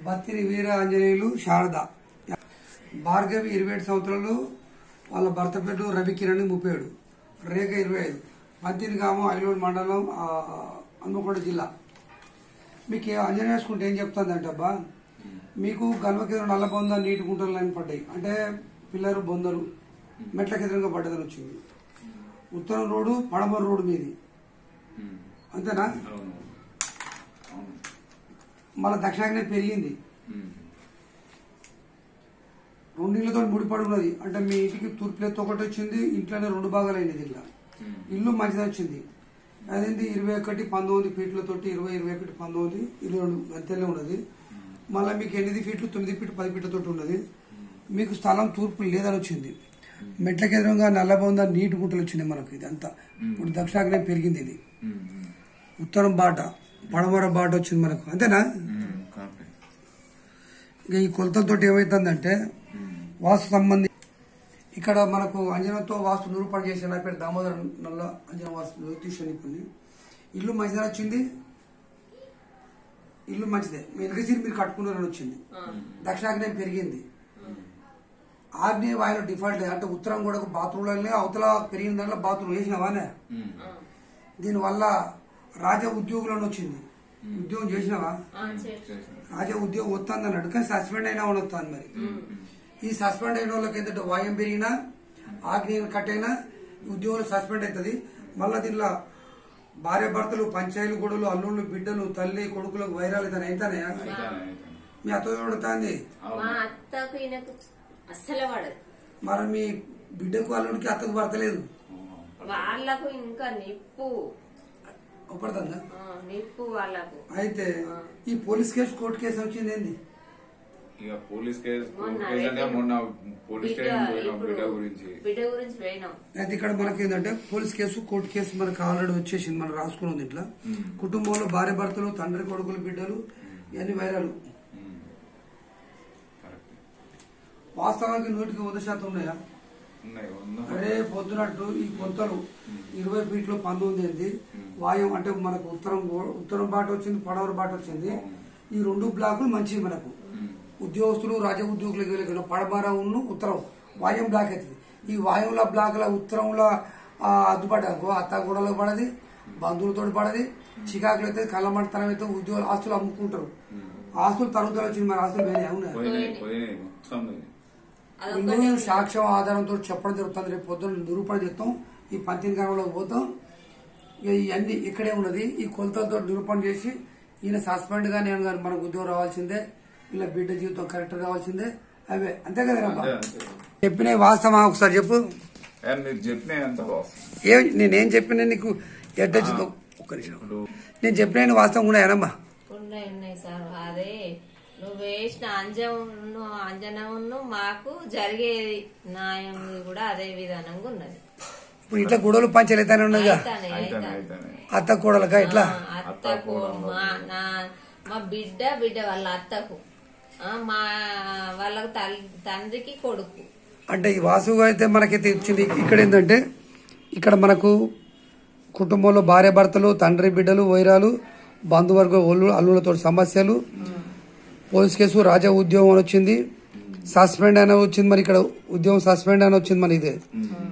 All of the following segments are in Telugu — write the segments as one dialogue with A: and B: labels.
A: బత్తిని వీర ఆంజనేయులు శారద భార్గవి ఇరవై ఏడు సంవత్సరాలు వాళ్ళ భర్త పేరు రవి కిరణ్ ముప్పై ఏడు రేఖ ఇరవై ఐదు బత్తిని గ్రామం ఐలోడ్ మండలం ఆ, హన్మకొండ జిల్లా మీకు ఏ అంజనేయ వేసుకుంటే ఏం చెప్తుంది అబ్బా మీకు గల్వ కింద నల్ల బొంద నీటి గుంటలు లైన్ పడ్డాయి అంటే పిల్లరు బొందలు మెట్ల కిందగా పడ్డదని వచ్చింది ఉత్తరం రోడ్డు పడమర రోడ్డు మీది అంతేనా
B: అవును అవును
A: మళ్ళీ దక్షిణాగ్నే పెరిగింది రెండిళ్ళతో ముడిపడి ఉన్నది అంటే మీ ఇంటికి తూర్పు ఎత్తు ఒకటి వచ్చింది ఇంట్లోనే రెండు భాగాలు అయింది ఇట్లా ఇల్లు మంచిది వచ్చింది అదేంటి ఇరవై ఒకటి పంతొమ్మిది ఫీట్లతోటి ఇరవై ఇరవై ఒకటి పంతొమ్మిది ఇరవై రెండు అంతేనే ఉన్నది మళ్ళీ మీకు ఎనిమిది ఫీట్లు తొమ్మిది ఫీట్లు పది ఫీట్లతోటి ఉన్నది మీకు స్థలం తూర్పు లేదని వచ్చింది మెట్లకి ఎదురుగా నల్లబొంద నీటి గుంటలు వచ్చినాయి మనకు ఇదంతా ఇప్పుడు దక్షిణాగ్నేయం పెరిగింది ఇది ఉత్తరం బాట పడమర బాట వచ్చింది మనకు అంతేనా
B: కరెక్ట్
A: ఇక ఈ కొలతలతో ఏమవుతుందంటే వాస్తు సంబంధి ఇక్కడ మనకు అంజనంతో వాస్తు నిరూపణ చేసిన నా పేరు దామోదర్ నల్ల అంజన వాస్తు జ్యోతిష నిపుణి ఇల్లు మంచిదని వచ్చింది ఇల్లు మంచిదే మీ వెనకసీరి మీరు కట్టుకున్నారని వచ్చింది దక్షిణాగ్నేయం పెరిగింది ఆగ్నేయ వాయులో డిఫాల్ట్ అంటే ఉత్తరం కూడా బాత్రూంలోనే అవతల పెరిగిన దాంట్లో బాత్రూమ్ వేసినావానే దీనివల్ల రాజా ఉద్యోగులను వచ్చింది ఉద్యోగం చేసినావా రాజా ఉద్యోగం వస్తుంది అన్నాడు కానీ సస్పెండ్ అయినా వస్తుంది మరి ఈ సస్పెండ్ అయిన వాళ్ళకి ఏంటంటే వాయం పెరిగినా ఆగ్నేయం కట్ అయినా ఉద్యోగులు సస్పెండ్ అవుతుంది మళ్ళా దీనిలో భార్య భర్తలు పంచాయలు గొడవలు అల్లుళ్ళు బిడ్డలు తల్లి కొడుకులకు వైరాలు ఇతను అయితేనే మీ అత్త చూడుతుంది
C: మా అత్తకు ఈయనకు అస్సలు పడదు
A: మరి మీ బిడ్డకు అల్లుడికి అత్తకు భర్తలేదు
C: వాళ్ళకు ఇంకా నిప్పు
A: ఒప్పడుతుందా
C: ఆ, నిప్పు వాళ్ళకు
A: అయితే ఈ పోలీస్ కేసు కోర్టు కేసు వచ్చింది ఏంది
B: ఇక పోలీస్ కేసు
C: మొన్న
B: కేసు అంటే మొన్న పోలీస్
C: బిడ్డ
B: స్టేషన్ పోయినాం
C: ఇప్పుడు
B: బిడ్డ గురించి
C: బిడ్డ గురించి పోయినాం
A: అయితే ఇక్కడ మనకి ఏంటంటే పోలీస్ కేసు కోర్టు కేసు మనకు ఆల్రెడీ వచ్చేసింది మనం రాసుకున్నది ఇట్లా కుటుంబంలో భార్య భర్తలు తండ్రి కొడుకులు బిడ్డలు ఇవన్నీ వైరాలు
B: కరెక్ట్
A: వాస్తవానికి నూటికి వంద శాతం ఉన్నాయా
B: ఉన్నాయి ఉన్న
A: అరే పొద్దునట్టు ఈ కొత్తలు ఇరవై ఫీట్లు పంతొమ్మిది ఏంది వాయు అంటే మనకు ఉత్తరం గో- ఉత్తరం బాట వచ్చింది పడవర బాట వచ్చింది ఈ రెండు బ్లాకులు మంచివి మనకు ఉద్యోగస్తులు రాజ ఉద్యోగులకు వెళ్ళకుండా పడమర ఉన్ను ఉత్తరం వాయుం బ్లాక్ అవుతుంది ఈ వాయువుల బ్లాక్ల ఉత్తరంలో ఆ, అడ్డుపడ్డాకో అత్త గూడలో పడది బంధువులతో పడది చికాకులు అయితే కళ్ళమంటతనం అయితే ఉద్యోగులు ఆస్తులు అమ్ముకుంటారు ఆస్తులు తరుగుదల వచ్చింది మన ఆస్తులు వేరే అవునా
B: పోయినాయి పోయినాయి మొత్తం పోయినాయి
A: ముందు సాక్ష్యం ఆధారంతో చెప్పడం జరుగుతుంది రేపు పొద్దున్న నిరూపణ చేస్తాం ఈ పంతిని గ్రామంలోకి పోతాం ఇక ఇవన్నీ ఇక్కడే ఉన్నది ఈ కొలతలతో నిరూపణ చేసి ఈయన సస్పెండ్ గా నేను కానీ మనకు ఉద్యోగం రావాల్సిందే ఇలా బిడ్డ జీవితం కరెక్ట్ రావాల్సిందే అవే అంతే కదా
B: అంతే అంతే
A: చెప్పిన వాస్తవా ఒకసారి చెప్పు
B: ఏ, మీరు చెప్పినాయి అంత వాస్తవం
A: ఏ నేనేం చెప్పిన నీకు ఎట్టొచ్చిందో ఒక్క నిమిషం
B: ఇప్పుడు
A: నేను చెప్పిన వాస్తవం కూడా ఏనమ్మా
C: ఉన్నాయి ఉన్నాయి సార్ అదే నువ్వు వేసిన అంజను అంజనమును మాకు జరిగేది న్యాయం కూడా అదే విధానంగా ఉన్నది
A: ఇప్పుడు ఇట్లా గొడవలు పంచాలు అయితేనే ఉన్నదిగా
C: అయితానే,
B: అయితేనే
C: అయితానే.
B: అయితేనే
A: అత్త కూడలుగా ఇట్లా
C: ఆ, అత్తకు మా నా మా బిడ్డ బిడ్డ వాళ్ళ అత్తకు ఆ, మా వాళ్ళకు తల్- తండ్రికి కొడుకు
A: అంటే ఈ వాసుగా అయితే మనకైతే ఇచ్చింది ఇక్కడ ఏంటంటే ఇక్కడ మనకు కుటుంబంలో భార్య భర్తలు తండ్రి బిడ్డలు వైరాలు బంధువర్గ ఒళ్ళు అల్లులతో సమస్యలు పోలీస్ కేసు రాజా ఉద్యోగం అని వచ్చింది సస్పెండ్ అని వచ్చింది మరి ఇక్కడ ఉద్యోగం సస్పెండ్ అని వచ్చింది మరి ఇదే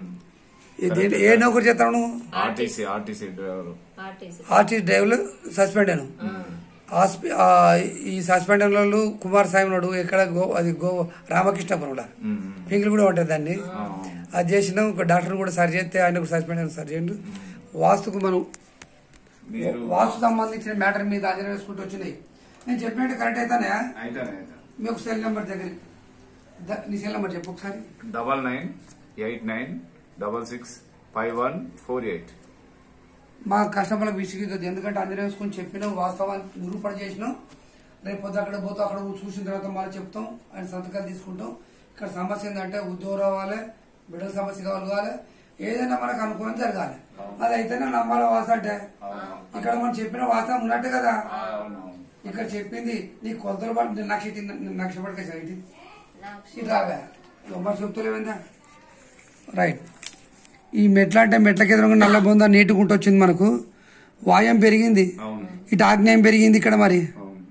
A: ఇది ఏ నౌకరు చేస్తాను నువ్వు
B: RTC RTC driver
C: RTC
A: RTC డ్రైవర్లు సస్పెండ్ అయ్యాను హాస్పి- ఆ, ఈ సస్పెండ్ అయిన వాళ్ళు కుమార్ సాయి ఉన్నాడు ఎక్కడ గో అది గో రామకృష్ణపురం పింగిల్ కూడా ఉంటుంది దాన్ని అది చేసినాం ఒక డాక్టర్ కూడా సరి చేస్తే ఆయన సస్పెండ్ అయిన సరి చేయండి వాస్తుకు మనం
B: మీరు
A: వాస్తు సంబంధించిన మ్యాటర్ మీద అంజన వేసుకుంటూ వచ్చినాయి నేను చెప్పినట్టు కరెక్ట్ అవుతానే
B: అయితేనే అయితేనే
A: మీకు సెల్ నెంబర్ దగ్గర ద- నీ సెల్ నెంబర్ చెప్పు ఒకసారి
B: double nine eight nine double six five one four eight
A: మా కస్టమర్లకు విసిగిద్దు ఎందుకంటే అందరూ వేసుకుని చెప్పినాం వాస్తవాన్ని నిరూపణ చేసినాం రేపు పొద్దు అక్కడ పోతే అక్కడ చూసిన తర్వాత మళ్ళీ చెప్తాం ఆయన సంతకాలు తీసుకుంటాం ఇక్కడ సమస్య ఏంటంటే ఉద్యోగం రావాలి బిడ్డల సమస్య కావాలి కావాలి ఏదైనా మనకు అనుకూలం జరగాలి అది అయితేనే నమ్మాల వాస అంటే ఇక్కడ మనం చెప్పిన వాస్తవం ఉన్నట్టు కదా ఇక్కడ చెప్పింది నీ కొలతలు పడి నక్ష నక్ష పడక ఇది ఇట్లాగా మరి చెప్తలేవిందా రైట్ ఈ మెట్ల అంటే మెట్లకి ఎదురుగా నల్ల బొంద నీటి గుంట వచ్చింది మనకు వాయం పెరిగింది
B: అవును
A: ఇటు ఆగ్నేయం పెరిగింది ఇక్కడ మరి
B: అవును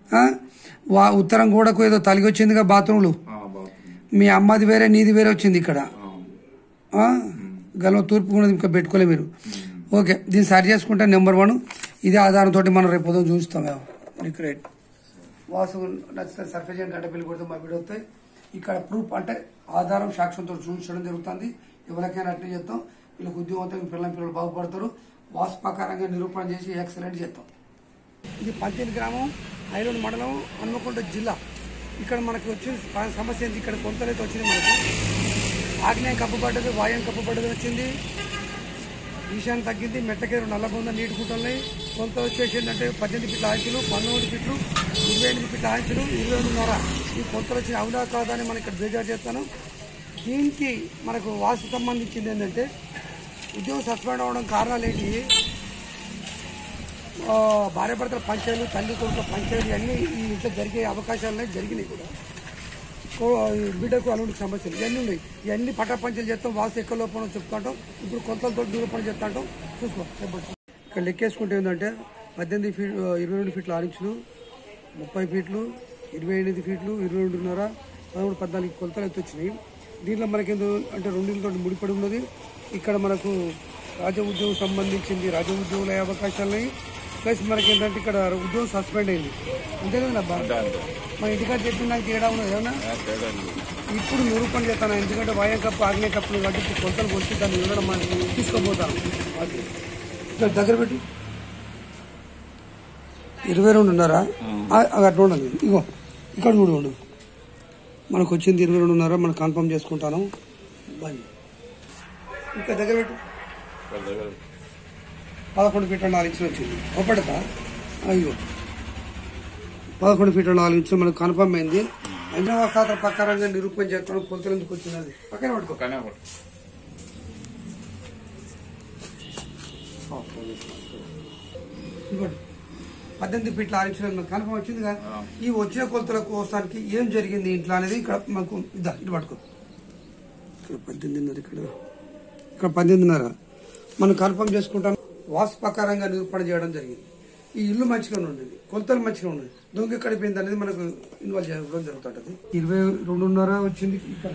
A: ఆ? వా ఉత్తరం గోడకు ఏదో తలిగి వచ్చిందిగా బాత్రూమ్లు
B: ఆ, బాగుంది
A: మీ అమ్మది వేరే నీది వేరే వచ్చింది ఇక్కడ
B: ఆ,
A: ఆ? గలం తూర్పు కూడా ఇంకా పెట్టుకోలే మీరు ఓకే దీన్ని సరి చేసుకుంటే నెంబర్ వన్ ఇదే ఆధారంతో మనం రేపు పొద్దున చూస్తాం మేము నీకు రేట్ వాసు నచ్చితే సర్ఫే చేయండి గంట పెళ్లి కొడితే మా వీడియో వస్తాయి ఇక్కడ ప్రూఫ్ అంటే ఆధారం సాక్ష్యంతో చూపించడం జరుగుతుంది ఎవరికైనా అట్నే చేస్తాం వీళ్ళకి ఉద్యోగంతో పిల్లల పిల్లలు బాగుపడతారు వాసు ప్రకారంగా నిరూపణ చేసి ఎక్సలెంట్ చేస్తాం ఇది పంతేని గ్రామం ఐలోని మండలం హన్మకొండ జిల్లా ఇక్కడ మనకి వచ్చిన ప- సమస్య ఏంటి ఇక్కడ కొంతలైతే వచ్చింది మనకు ఆగ్నేయం కప్పబడ్డది వాయం కప్పబడ్డది వచ్చింది ఈశాన్యం తగ్గింది మెట్టకేరు నల్లబొంద నీటి గుట్టలున్నాయి కొంత వచ్చేసి ఏంటంటే పద్దెనిమిది ఫీట్ల ఆంచులు పంతొమ్మిది ఫీట్లు ఇరవై ఎనిమిది ఫీట్ల ఆంచులు ఇరవై రెండున్నర ఈ కొంతలు వచ్చిన అవునా కాదా అని మనం ఇక్కడ బేజారు చేస్తాను దీనికి మనకు వాస్తు సంబంధించింది ఏంటంటే ఉద్యోగం సస్పెండ్ అవ్వడం కారణాలు ఏంటి ఆ, భార్యాభర్తల పంచాయలు తల్లి కొడుకుల పంచాయలు అన్నీ ఈ ఇంట్లో జరిగే అవకాశాలు ఉన్నాయి జరిగినాయి కూడా కో- ఈ బిడ్డకు అలుంటి సమస్యలు ఇవన్నీ ఉన్నాయి ఇవన్నీ పటాపంచలు చేస్తాం వాసు ఎక్కువ లోపం చెప్పుకుంటాం ఇప్పుడు కొంతలతో నిరూపణ చేస్తాంటాం చూసుకో చెప్పండి ఇక్కడ లెక్కేసుకుంటే ఏంటంటే పద్దెనిమిది ఫీట్ ఇరవై రెండు ఫీట్ల ఆరు ఇంచులు ముప్పై ఫీట్లు ఇరవై ఎనిమిది ఫీట్లు ఇరవై రెండున్నర పదమూడు పద్నాలుగు కొలతలు ఎత్తు వచ్చినాయి దీంట్లో మనకి ఏందో అంటే రెండింటితో ముడిపడి ఉన్నది ఇక్కడ మనకు రాజ ఉద్యోగం సంబంధించింది రాజ ఉద్యోగులు అయ్యే అవకాశాలు ఉన్నాయి ప్లస్ మనకి ఏంటంటే ఇక్కడ ఉద్యోగం సస్పెండ్ అయింది అంతే కదా అబ్బా
B: అంతే అంతే
A: మన ఇంటికాడ చెప్పిన నాకు తేడా ఉన్నది ఏమన్నా
B: ఆ, తేడా లేదు.
A: ఇప్పుడు నిరూపణ చేస్తాను ఎందుకంటే వాయం కప్పు ఆగ్నేయ కప్పులు కాబట్టి ఇప్పుడు కొలతలు కొలిచి దాన్ని వినడం మనం తీసుకోపోతాను అది. ఇక్కడ దగ్గర పెట్టి ఇరవై రెండు ఉన్నారా అట్లా ఉండాలి ఇగో ఇక్కడ కూడా ఉండు మనకు వచ్చింది ఇరవై రెండు ఉన్నారా మనం కన్ఫర్మ్ చేసుకుంటాను బండి ఇంకా దగ్గర పెట్టు
B: ఇక్కడ దగ్గర
A: పదకొండు ఫీట్ల నాలుగు ఇంచులు వచ్చింది ఒకటిదా అయ్యో పదకొండు ఫీట్ల నాలుగు ఇంచులు మనకు కన్ఫర్మ్ అయింది అంజనవా శాస్త్ర ప్రకారంగా నిరూపణ చేస్తాను కొలతలు ఎందుకు వచ్చింది అది పక్కన పట్టుకో
B: కానీ ఒకటి
A: ఇదిగోండి. పద్దెనిమిది ఫీట్ల ఆరు ఇంచులు మనకు కన్ఫర్మ్ వచ్చింది కదా ఈ వచ్చిన కొలతల కోసానికి ఏం జరిగింది ఇంట్లో అనేది ఇక్కడ మనకు ఇద్దా ఇటు పట్టుకో ఇక్కడ పద్దెనిమిదిన్నర ఇక్కడ ఇక్కడ పద్దెనిమిదిన్నర మనం కన్ఫర్మ్ చేసుకుంటాం వాస్తు ప్రకారంగా నిరూపణ చేయడం జరిగింది ఈ ఇల్లు మంచిగానే ఉండేది కొలతలు మంచిగా ఉండేది దొంగ ఎక్కడిపోయింది అనేది మనకు ఇన్వాల్వ్ చేయడం జరుగుతుంటది ఇరవై రెండున్నర వచ్చింది ఇక్కడ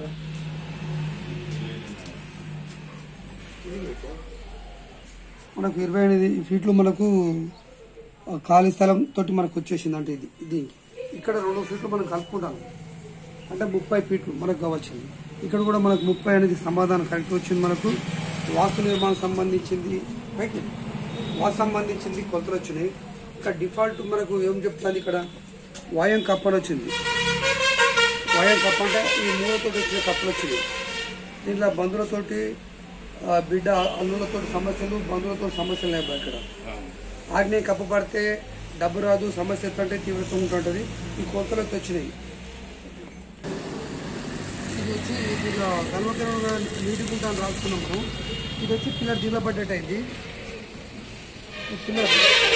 A: మనకు ఇరవై ఎనిమిది ఫీట్లు మనకు ఆ, ఖాళీ స్థలం తోటి మనకు వచ్చేసింది అంటే ఇది దీనికి ఇక్కడ రెండు ఫీట్లు మనం కలుపుకుంటాం అంటే ముప్పై ఫీట్లు మనకు కావాల్సింది ఇక్కడ కూడా మనకు ముప్పై అనేది సమాధానం కరెక్ట్ వచ్చింది మనకు వాస్తు నిర్మాణం సంబంధించింది రైట్ వాస్తు సంబంధించింది కొలతలు వచ్చినాయి ఇక్కడ డిఫాల్ట్ మనకు ఏం చెప్తుంది ఇక్కడ వాయం కప్పని వచ్చింది వాయం కప్ప అంటే ఈ మూలతో వచ్చిన కప్పలు వచ్చినాయి దీంట్లో బంధువులతోటి ఆ, బిడ్డ అల్లులతో సమస్యలు బంధువులతో సమస్యలు లేవు ఇక్కడ ఆగ్నేయ కప్పు పడితే డబ్బు రాదు సమస్య ఎత్తంటే తీవ్రత ఉంటుంటది ఈ కొలతలు వచ్చినాయి ఇది వచ్చి దీంట్లో గల్వకరంగా నీటి గుంట అని రాసుకున్నాము ఇది వచ్చి పిల్లర్ దీనిలో పడ్డట్టు అయింది ఈ పిల్లర్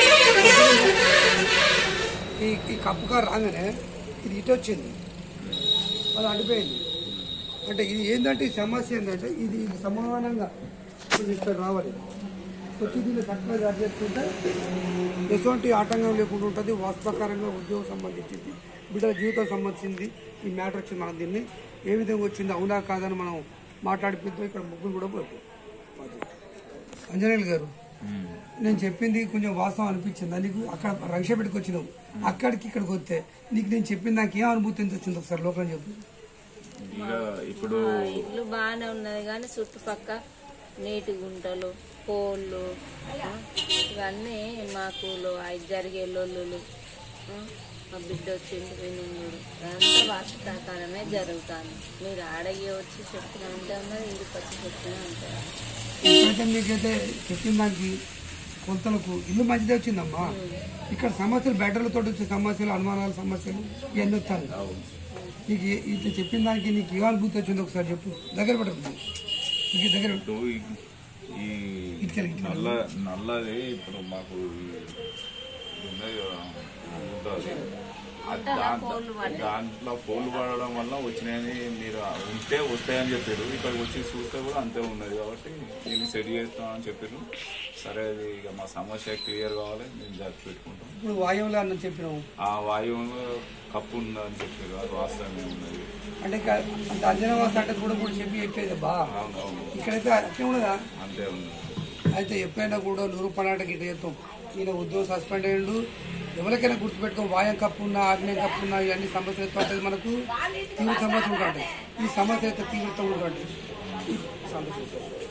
A: ఈ ఈ కప్పుగా రాగానే ఇది ఇటు వచ్చింది అది అడిపోయింది అంటే ఇది ఏంటంటే ఈ సమస్య ఏంటంటే ఇది ఇది సమానంగా ఇది ఇక్కడ రావాలి వచ్చి దీన్ని చక్కగా జారీ చేసుకుంటే ఎటువంటి ఆటంకం లేకుండా ఉంటుంది వాస్తు ప్రకారంగా ఉద్యోగం సంబంధించింది బిడ్డల జీవితం సంబంధించింది ఈ మ్యాటర్ వచ్చింది మనం దీన్ని ఏ విధంగా వచ్చింది అవునా కాదని మనం మాట్లాడిపిద్దాం ఇక్కడ ముగ్గురు కూడా పోతాం అంజనేయులు గారు నేను చెప్పింది కొంచెం వాస్తవం అనిపించింది నీకు అక్కడ రంగశపెట్టుకు వచ్చినావు అక్కడికి ఇక్కడికి వస్తే నీకు నేను చెప్పింది నాకు ఏం అనుభూతి వచ్చింది ఒకసారి లోపల చెప్పు
B: ఇక ఇప్పుడు
C: ఆ ఇల్లు బాగానే ఉన్నది కానీ చుట్టుపక్క నీటి గుంటలు కోళ్ళు ఆ, ఇవన్నీ మాకు లో- అవి జరిగే లొల్లులు ఆ, మా బిడ్డ వచ్చింది వినుడు అంతా వాస్తు ప్రకారమే జరుగుతుంది మీరు ఆడగి వచ్చి చెప్పిన అంటే ఉన్నది ఇంటికి వచ్చి చెప్పిన ఉంటారు
A: ఇప్పుడైతే మీకైతే చెప్పిన దానికి కొలతలకు ఇల్లు మంచిదే వచ్చిందమ్మా ఇక్కడ సమస్యలు బ్యాటరీలతో వచ్చే సమస్యలు అనుమానాల సమస్యలు ఇవన్నీ వస్తాయి నీకు ఏ- ఇది చెప్పిన దానికి నీకు ఏ అనుభూతి వచ్చింది ఒకసారి చెప్పు దగ్గర పెట్టదు నీకు దగ్గర పెట్టు.
B: ఇప్పుడు ఈ- ఈ
A: ఇటుకెళ్ళి, ఇటుకెళ్ళి.
B: నల్ల నల్లది ఇప్పుడు మాకు ఈ- ఇది ఉన్నది కదా, గుంట అది.
C: గుంటల పోలు పడ్డాయి
B: దాంట్లో పోలు పడడం వల్ల వచ్చినాయని మీరు ఉంటే వస్తాయని చెప్పారు ఇక్కడికి వచ్చి చూస్తే కూడా అంతే ఉన్నది కాబట్టి దీన్ని సెట్ చేస్తామని చెప్పారు సరే అది ఇక మా సమస్య క్లియర్ కావాలి మేము జాగ్రత్త పెట్టుకుంటాం
A: ఇప్పుడు వాయువులో అన్న చెప్పినాము
B: ఆ వాయువులో కప్పు ఉందని చెప్పారు అది వాస్తవమే ఉన్నది
A: అంటే ఇక అంత అంజనవాస అంటే కూడా కూడా చెప్పి చెప్పేది బా
B: అవును అవును
A: ఇక్కడైతే అట్లే ఉండదా
B: అంతే ఉన్నది
A: అయితే ఎప్పుడైనా కూడా నూరు పనాటకి ఇటు చేస్తాం ఈయన ఉద్యోగం సస్పెండ్ అయ్యిండు ఎవరికైనా గుర్తుపెట్టుకో వాయం కప్పు ఉన్నా ఆగ్నేయం కప్పు ఉన్నా ఇవన్నీ సమస్యలు ఎత్తు ఉంటుంది మనకు తీవ్ర సమస్య ఉంటాయి ఈ సమస్య అయితే తీవ్రత ఉంటుంది ఈ సమస్య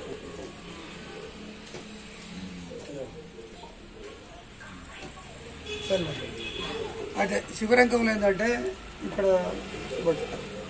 A: సరే మరి. అయితే శివరంగంలో ఏంటంటే ఇక్కడ ఇవ్వండి.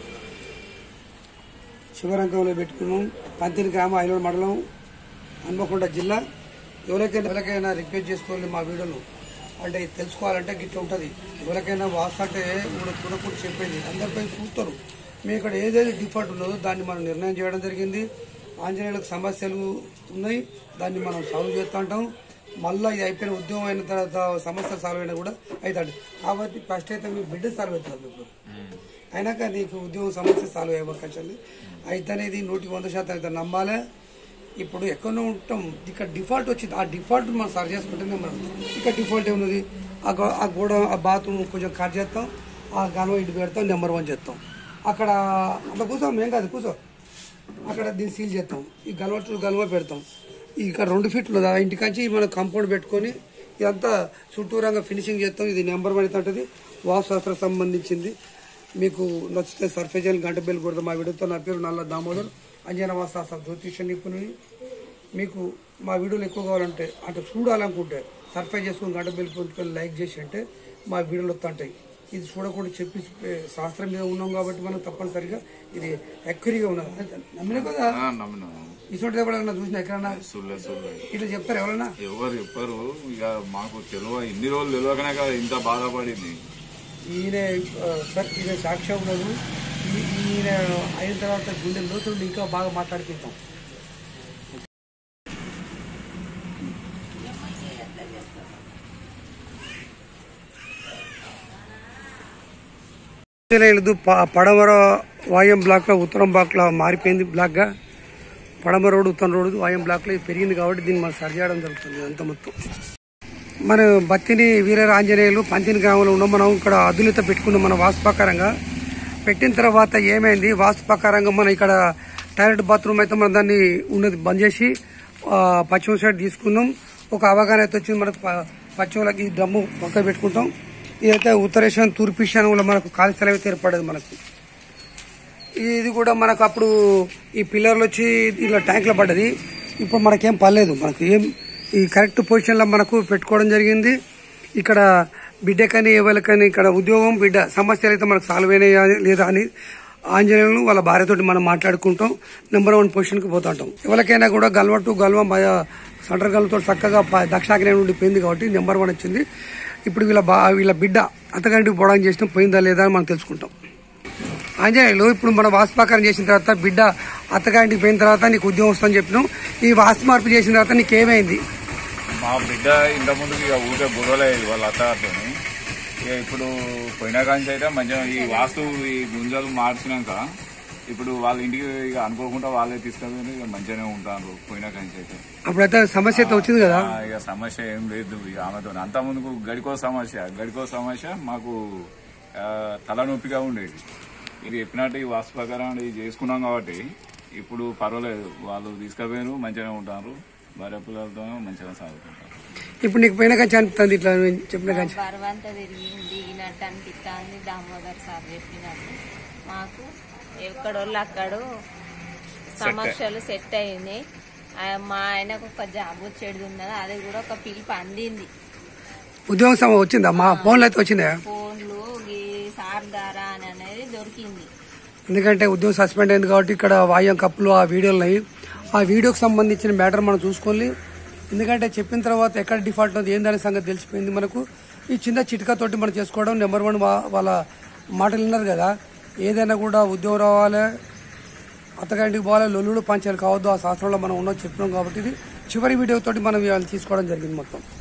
A: శివరంగంలో పెట్టుకున్నాం పంతిని గ్రామం ఐలోడ్ మండలం హన్మకొండ జిల్లా ఎవరికైనా ఎవరికైనా రిక్వెస్ట్ చేసుకోవాలి మా వీడియోను అంటే ఇది తెలుసుకోవాలంటే గిట్ల ఉంటుంది ఎవరికైనా వాస్తు అంటే కూడా చూడకుండా చెప్పేది అందరిపై చూస్తారు మీ ఇక్కడ ఏదైతే డిఫాల్ట్ ఉన్నదో దాన్ని మనం నిర్ణయం చేయడం జరిగింది ఆంజనేయులకు సమస్యలు ఉన్నాయి దాన్ని మనం సాల్వ్ చేస్తూ ఉంటాం మళ్ళీ ఇది అయిపోయిన ఉద్యోగం అయిన తర్వాత సమస్య సాల్వ్ అయినా కూడా అవుతాడు కాబట్టి ఫస్ట్ అయితే మీ బిడ్డ సాల్వ్ అవుతుంది ఇప్పుడు అయినాక నీకు ఉద్యోగం సమస్య సాల్వ్ అయ్యే అవకాశాలు అయితే అనేది నూటికి వంద శాతం అయితే నమ్మాలి ఇప్పుడు ఎక్కడో ఉంటాం ఇక్కడ డిఫాల్ట్ వచ్చింది ఆ డిఫాల్ట్ మనం సరి చేసుకుంటేనే మనం ఇక్కడ డిఫాల్ట్ ఏమున్నది ఆ గో- ఆ గోడ ఆ బాత్రూమ్ కొంచెం కట్ చేస్తాం ఆ గల్వ ఇంటి పెడతాం నెంబర్ వన్ చేస్తాం అక్కడ అట్లా కూర్చోం ఏం కాదు కూర్చో అక్కడ దీన్ని సీల్ చేస్తాం ఈ గల్వ టు గల్వ పెడతాం ఇక్కడ రెండు ఫీట్లు ఆ ఇంటికాంచి మనం కాంపౌండ్ పెట్టుకొని ఇదంతా చుట్టూరంగా ఫినిషింగ్ చేస్తాం ఇది నెంబర్ వన్ అయితే ఉంటుంది వాస్తుశాస్త్రం సంబంధించింది మీకు నచ్చితే సర్ఫే చేయాలి గంట బెల్ కొడతాం మా వీడియోతో నా పేరు నల్ల దామోదర్ అంజన వాస్తాస్త్ర జ్యోతిష నిపుణుని మీకు మా వీడియోలు ఎక్కువ కావాలంటే అంటే చూడాలనుకుంటే సర్ఫే చేసుకుని గంట బెల్ కొట్టుకొని లైక్ చేసి అంటే మా వీడియోలు వస్తుంటాయి ఇది చూడకుండా చెప్పి చెప్పే శాస్త్రం మీద ఉన్నాం కాబట్టి మనం తప్పనిసరిగా ఇది ఎక్కరిగా ఉన్నది నమ్మిన కదా
B: ఆ, నమ్మినా
A: ఇటువంటి ఎప్పుడైనా చూసిన ఎక్కడన్నా
B: సుల్లే సుల్లే
A: ఇట్లా చెప్తారు ఎవరన్నా
B: ఎవరు చెప్పరు ఇక మాకు తెలియ ఇన్ని రోజులు తెలియకనే కదా ఇంత బాధపడింది
A: ఈయన ఆ, సార్ ఈయన సాక్ష్యం ఉన్నది ఈ- ఈయన అయిన తర్వాత గుండె లోతుండి ఇంకా బాగా మాట్లాడిపిస్తాం లేదు పడమర వాయం బ్లాక్ లో ఉత్తరం బ్లాక్ లో మారిపోయింది బ్లాక్ గా పడమర రోడ్డు ఉత్తరం రోడ్డు వాయం బ్లాక్ లో ఇది పెరిగింది కాబట్టి దీన్ని మనం సరి చేయడం జరుగుతుంది అంత మొత్తం మన బత్తిని వీర ఆంజనేయులు పంతిని గ్రామంలో ఉన్నాం మనం ఇక్కడ అదులిత పెట్టుకున్నాం మన వాస్తు ప్రకారంగా పెట్టిన తర్వాత ఏమైంది వాస్తు ప్రకారంగా మనం ఇక్కడ టాయిలెట్ బాత్రూమ్ అయితే మనం దాన్ని ఉన్నది బంద్ చేసి ఆ, పశ్చిమ సైడ్ తీసుకున్నాం ఒక అవగాహన అయితే వచ్చింది మనకు ప- పశ్చిమలకి ఈ డ్రమ్ము పక్క పెట్టుకుంటాం ఇదైతే ఉత్తరేషన్ తూర్పు ఈశాన్యంలో మనకు ఖాళీ స్థలం అయితే ఏర్పడదు మనకు ఇది కూడా మనకు అప్పుడు ఈ పిల్లర్లు వచ్చి ఇలా ట్యాంక్లో పడ్డది ఇప్పుడు మనకేం పర్లేదు మనకు ఏం ఈ కరెక్ట్ పొజిషన్లో మనకు పెట్టుకోవడం జరిగింది ఇక్కడ బిడ్డకని ఎవరికని ఇక్కడ ఉద్యోగం బిడ్డ సమస్యలు అయితే మనకు సాల్వ్ అయినాయా లేదా అని ఆంజనేయులు వాళ్ళ భార్యతోటి మనం మాట్లాడుకుంటాం నెంబర్ వన్ పొజిషన్కి పోతుంటాం ఎవరికైనా కూడా గల్వ టు గల్వ సెంటర్ గల్వతో చక్కగా ప- దక్షిణాగ్నేయం నుండి పోయింది కాబట్టి నెంబర్ వన్ వచ్చింది ఇప్పుడు వీళ్ళ బా వీళ్ళ బిడ్డ అత్తగంటికి పోవడానికి చేసిన పోయిందా లేదా అని మనం తెలుసుకుంటాం ఆంజనేయులు ఇప్పుడు మన వాస్తు ప్రకారం చేసిన తర్వాత బిడ్డ అత్తగారింటికి పోయిన తర్వాత నీకు ఉద్యోగం వస్తుందని చెప్పినాం ఈ వాస్తు మార్పు చేసిన తర్వాత నీకు ఏమైంది
B: మా బిడ్డ ఇంత ముందుకు ఇక ఊరికే గొడవలేదు వాళ్ళ అత్తగారితోని ఇక ఇప్పుడు పోయిన కాంచి అయితే మంచిగా ఈ వాస్తు ఈ గుంజలు మార్చినాక ఇప్పుడు వాళ్ళ ఇంటికి ఇక అనుకోకుండా వాళ్ళే తీసుకెళ్ళి ఇక మంచిగానే ఉంటారు పోయిన కాంచి అయితే
A: అప్పుడైతే సమస్య అయితే వచ్చింది కదా
B: ఆ, ఇక సమస్య ఏం లేదు ఇక ఆమెతో అంత ముందుకు గడికో సమస్య గడికో సమస్య మాకు ఆ, తలనొప్పిగా ఉండేది ఇది చెప్పినట్టు ఈ వాస్తు ప్రకారం ఇది చేసుకున్నాం కాబట్టి ఇప్పుడు పర్వాలేదు వాళ్ళు తీసుకుపోయారు మంచిగానే ఉంటారు భార్య పిల్లలతో మంచిగా సాగుతుంటారు
A: ఇప్పుడు నీకు పోయిన కంచి అనిపిస్తుంది ఇట్లా నేను చెప్పిన కంచి
C: బరువంతా తిరిగి దిగినట్టు అనిపిస్తుంది దామోదర్ సార్ చెప్పినట్టు మాకు ఎక్కడోళ్ళు అక్కడ సమస్యలు సెట్ అయింది ఆ, మా ఆయనకు ఒక జాబ్ వచ్చేది ఉన్నది అది కూడా ఒక పిలుపు అందింది
A: ఉద్యోగం సమ వచ్చిందా మా ఫోన్లో అయితే వచ్చిందా
C: ఫోన్లు ఈ సార్ ద్వారా అని అనేది దొరికింది
A: ఎందుకంటే ఉద్యోగం సస్పెండ్ అయింది కాబట్టి ఇక్కడ వాయం కప్పులు ఆ వీడియోలు ఉన్నాయి ఆ వీడియోకి సంబంధించిన మ్యాటర్ మనం చూసుకోవాలి ఎందుకంటే చెప్పిన తర్వాత ఎక్కడ డిఫాల్ట్ ఉంది ఏందనే సంగతి తెలిసిపోయింది మనకు ఈ చిన్న చిట్కాతోటి మనం చేసుకోవడం నెంబర్ వన్ వాళ్ళ మాటలు విన్నారు కదా ఏదైనా కూడా ఉద్యోగం రావాలి అత్తగారింటికి పోవాలి లొల్లుడు పంచాలు కావద్దు ఆ శాస్త్రంలో మనం ఉన్నది చెప్పినాం కాబట్టి ఇది చివరి వీడియోతోటి మనం ఇవాళ తీసుకోవడం జరిగింది మొత్తం